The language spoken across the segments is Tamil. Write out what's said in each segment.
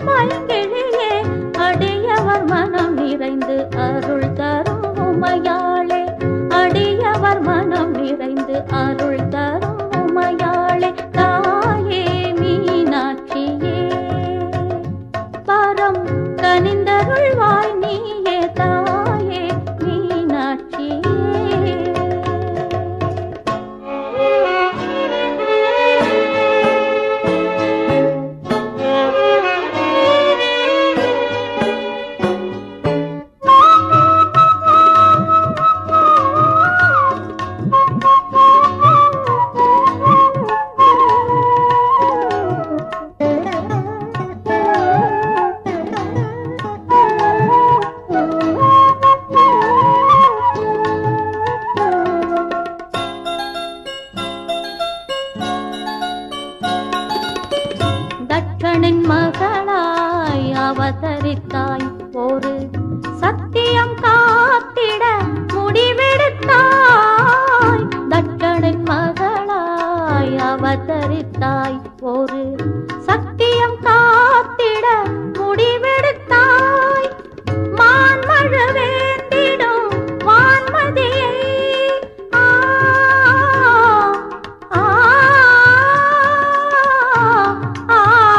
பைங்கிழியே அடியவர் மனம் நிறைந்து அருள் தரும் உமையாளே அடியவர் மனம் நிறைந்து அருள் தரும் உமையாளே தாயே மீனாட்சியே பரம் கனிந்தருள்வாய் நீயே தாயே மீனாட்சியே தட்சணின் மகளாய் அவதரித்தாய் ஒரு சத்தியம் காத்திட முடிவெடுத்தாய் தட்சணின் மகளாய் அவதரித்தாய் ஒரு சத்தியம் காத்திட முடிவெடுத்தாய் மான்மழ வேண்டிடும் வான்மதியை ஆ ஆ ஆ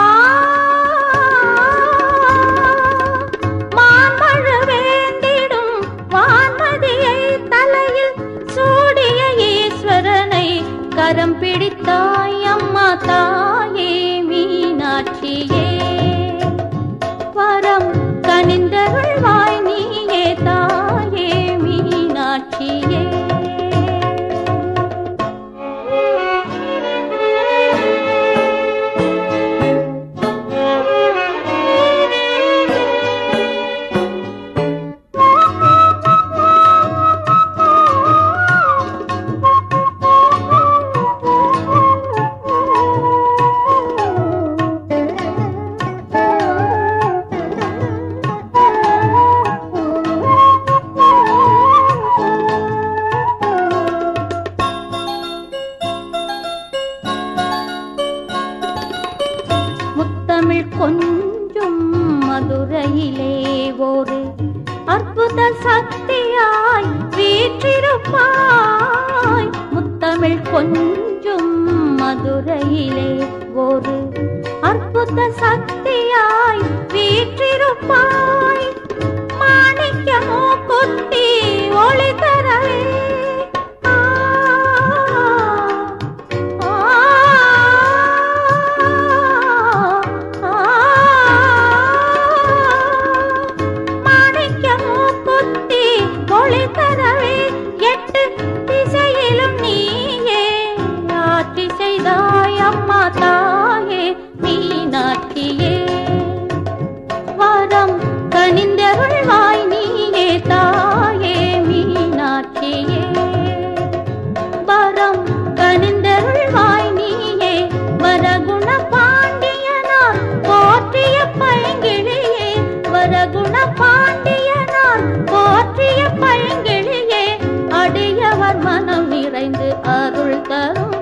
மான்மழ வேண்டிடும் வான்மதியை தலையில் சூடிய ஈஸ்வரனை கரம் பிடித்தாய் அம்மா தாயே மீனாட்சியே வரம் கனிந்தருள்வாய் நீயே தாயே மீனாட்சியே முத்தமிழ் கொஞ்சும் மதுரையிலே ஒரு அற்புத சக்தியாய் வீற்றிருப்பாய் முத்தமிழ் கொஞ்சும் மதுரையிலே ஒரு அற்புத சக்தியாய் வீற்றிருப்பாய் மாணிக்கமோ கொத்தி ஒளி தரவே ஆ மாணிக்கமோ கொத்தி ஒளி தரவே எட்டு திசையிலும் நீயே ஆட்சி செய்தாய் அம்மா தாயே மீனாட்சியே வரம் கனிந்தருள்வாய் நீயே தாயே மீனாட்சியே வரம் கனிந்தருள்வாய் நீயே வரகுண பாண்டியனார் போற்றிய பைங்கிழியே வரகுண பாண்டியனார் போற்றிய பைங்கிழியே அடியவர் மனம் நிறைந்து அருள் தரும்